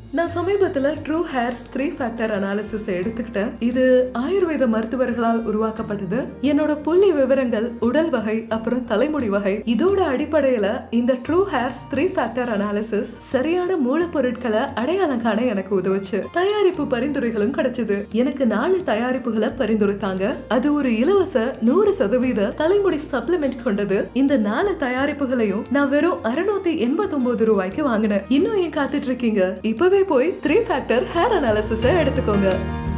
நான் சமீபத்துல true hairs three factor analysis எடுத்துக்கிட்டேன் இது ஆயுர்வேத மருத்துவர்களால் உருவாக்கப்பட்டது என்னோட புள்ளி விவரங்கள் உடல் வகை அப்புறம் தலைமுடி வகை இதோட அடிப்படையில இந்த true hairs three factor analysis சரியான மூலப்பொருட்களை அடையாளம் காண எனக்கு உதவுச்சு தயாரிப்பு பரிந்துரைகளும் கிடைச்சது எனக்கு நாலு தயாரிப்புகளை பரிந்துரைத்தாங்க அது ஒரு இலவச நூறு சதவீத தலைமுடி சப்ளிமெண்ட் கொண்டது இந்த நாலு தயாரிப்புகளையும் நான் வெறும் அறுநூத்தி எண்பத்தி ஒன்பது ரூபாய்க்கு வாங்கினேன் இன்னும் ஏன் காத்துட்டு இருக்கீங்க இப்பவே போய் த்ரீ ஃபேக்டர் ஹேர் அனாலிசிஸ் எடுத்துக்கோங்க